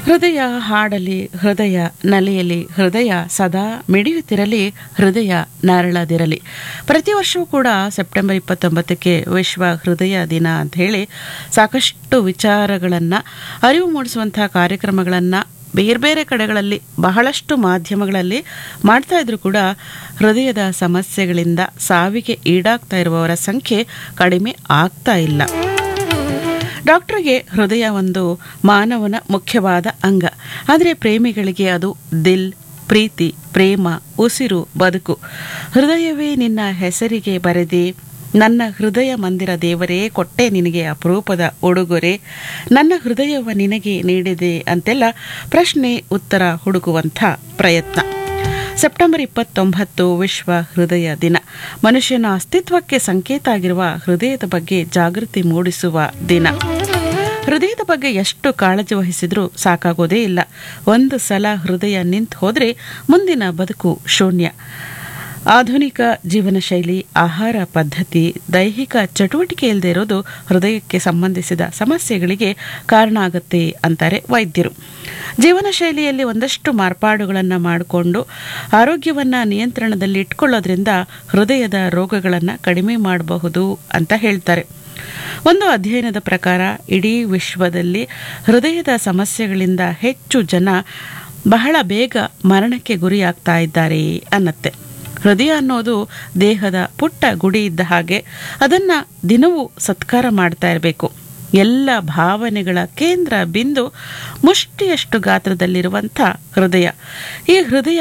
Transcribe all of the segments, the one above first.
ಹೃದಯ ಹಾಡಲಿ ಹೃದಯ ನಲಿಯಲಿ ಹೃದಯ ಸದಾ ಮಿಡಿಯುತ್ತಿರಲಿ ಹೃದಯ ನರಳದಿರಲಿ ಪ್ರತಿ ವರ್ಷವೂ ಕೂಡ ಸೆಪ್ಟೆಂಬರ್ ಇಪ್ಪತ್ತೊಂಬತ್ತಕ್ಕೆ ವಿಶ್ವ ಹೃದಯ ದಿನ ಅಂತ ಹೇಳಿ ಸಾಕಷ್ಟು ವಿಚಾರಗಳನ್ನು ಅರಿವು ಮೂಡಿಸುವಂತಹ ಕಾರ್ಯಕ್ರಮಗಳನ್ನು ಬೇರೆ ಬೇರೆ ಕಡೆಗಳಲ್ಲಿ ಬಹಳಷ್ಟು ಮಾಧ್ಯಮಗಳಲ್ಲಿ ಮಾಡ್ತಾ ಇದ್ರು ಕೂಡ ಹೃದಯದ ಸಮಸ್ಯೆಗಳಿಂದ ಸಾವಿಗೆ ಈಡಾಗ್ತಾ ಇರುವವರ ಸಂಖ್ಯೆ ಕಡಿಮೆ ಆಗ್ತಾ ಇಲ್ಲ ಡಾಕ್ಟರ್ಗೆ ಹೃದಯ ಒಂದು ಮಾನವನ ಮುಖ್ಯವಾದ ಅಂಗ ಆದರೆ ಪ್ರೇಮಿಗಳಿಗೆ ಅದು ದಿಲ್ ಪ್ರೀತಿ ಪ್ರೇಮ ಉಸಿರು ಬದುಕು ಹೃದಯವೇ ನಿನ್ನ ಹೆಸರಿಗೆ ಬರೆದೆ ನನ್ನ ಹೃದಯ ಮಂದಿರ ದೇವರೇ ಕೊಟ್ಟೆ ನಿನಗೆ ಅಪರೂಪದ ಉಡುಗೊರೆ ನನ್ನ ಹೃದಯವ ನಿನಗೆ ನೀಡಿದೆ ಅಂತೆಲ್ಲ ಪ್ರಶ್ನೆ ಉತ್ತರ ಹುಡುಕುವಂಥ ಪ್ರಯತ್ನ ಸೆಪ್ಟೆಂಬರ್ ಇಪ್ಪತ್ತೊಂಬತ್ತು ವಿಶ್ವ ಹೃದಯ ದಿನ ಮನುಷ್ಯನ ಅಸ್ತಿತ್ವಕ್ಕೆ ಸಂಕೇತ ಆಗಿರುವ ಹೃದಯದ ಬಗ್ಗೆ ಜಾಗೃತಿ ಮೂಡಿಸುವ ದಿನ ಹೃದಯದ ಬಗ್ಗೆ ಎಷ್ಟು ಕಾಳಜಿ ವಹಿಸಿದ್ರೂ ಸಾಕಾಗೋದೇ ಇಲ್ಲ ಒಂದು ಸಲ ಹೃದಯ ನಿಂತು ಹೋದರೆ ಮುಂದಿನ ಬದುಕು ಶೂನ್ಯ ಆಧುನಿಕ ಜೀವನ ಶೈಲಿ ಆಹಾರ ಪದ್ಧತಿ ದೈಹಿಕ ಚಟುವಟಿಕೆ ಇಲ್ಲದೆ ಇರೋದು ಹೃದಯಕ್ಕೆ ಸಂಬಂಧಿಸಿದ ಸಮಸ್ಯೆಗಳಿಗೆ ಕಾರಣ ಆಗುತ್ತೆ ಅಂತಾರೆ ವೈದ್ಯರು ಜೀವನ ಶೈಲಿಯಲ್ಲಿ ಒಂದಷ್ಟು ಮಾರ್ಪಾಡುಗಳನ್ನು ಮಾಡಿಕೊಂಡು ಆರೋಗ್ಯವನ್ನು ನಿಯಂತ್ರಣದಲ್ಲಿ ಇಟ್ಕೊಳ್ಳೋದ್ರಿಂದ ಹೃದಯದ ರೋಗಗಳನ್ನು ಕಡಿಮೆ ಮಾಡಬಹುದು ಅಂತ ಹೇಳ್ತಾರೆ ಒಂದು ಅಧ್ಯಯನದ ಪ್ರಕಾರ ಇಡೀ ವಿಶ್ವದಲ್ಲಿ ಹೃದಯದ ಸಮಸ್ಯೆಗಳಿಂದ ಹೆಚ್ಚು ಜನ ಬಹಳ ಬೇಗ ಮರಣಕ್ಕೆ ಗುರಿಯಾಗ್ತಾ ಇದ್ದಾರೆ ಅನ್ನತ್ತೆ ಹೃದಯ ಅನ್ನೋದು ದೇಹದ ಪುಟ್ಟ ಗುಡಿ ಇದ್ದ ಹಾಗೆ ಅದನ್ನು ದಿನವೂ ಸತ್ಕಾರ ಮಾಡ್ತಾ ಇರಬೇಕು ಎಲ್ಲ ಭಾವನೆಗಳ ಕೇಂದ್ರ ಬಿಂದು ಮುಷ್ಟಿಯಷ್ಟು ಗಾತ್ರದಲ್ಲಿರುವಂಥ ಹೃದಯ ಈ ಹೃದಯ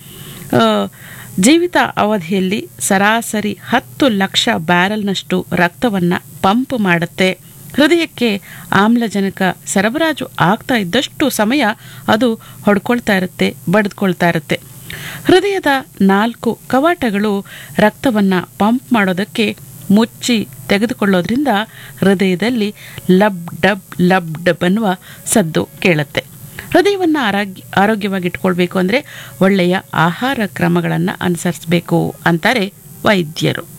ಜೀವಿತ ಅವಧಿಯಲ್ಲಿ ಸರಾಸರಿ ಹತ್ತು ಲಕ್ಷ ಬ್ಯಾರಲ್ನಷ್ಟು ರಕ್ತವನ್ನು ಪಂಪ್ ಮಾಡುತ್ತೆ ಹೃದಯಕ್ಕೆ ಆಮ್ಲಜನಕ ಸರಬರಾಜು ಆಗ್ತಾ ಇದ್ದಷ್ಟು ಸಮಯ ಅದು ಹೊಡ್ಕೊಳ್ತಾ ಇರುತ್ತೆ ಬಡಿದ್ಕೊಳ್ತಾ ಇರುತ್ತೆ ಹೃದಯದ ನಾಲ್ಕು ಕವಾಟಗಳು ರಕ್ತವನ್ನು ಪಂಪ್ ಮಾಡೋದಕ್ಕೆ ಮುಚ್ಚಿ ತೆಗೆದುಕೊಳ್ಳೋದ್ರಿಂದ ಹೃದಯದಲ್ಲಿ ಲಬ್ ಡಬ್ ಲಬ್ ಡಬ್ ಅನ್ನುವ ಸದ್ದು ಕೇಳುತ್ತೆ ಹೃದಯವನ್ನು ಆರೋಗ್ಯ ಆರೋಗ್ಯವಾಗಿ ಇಟ್ಕೊಳ್ಬೇಕು ಅಂದರೆ ಒಳ್ಳೆಯ ಆಹಾರ ಕ್ರಮಗಳನ್ನು ಅನುಸರಿಸಬೇಕು ಅಂತಾರೆ ವೈದ್ಯರು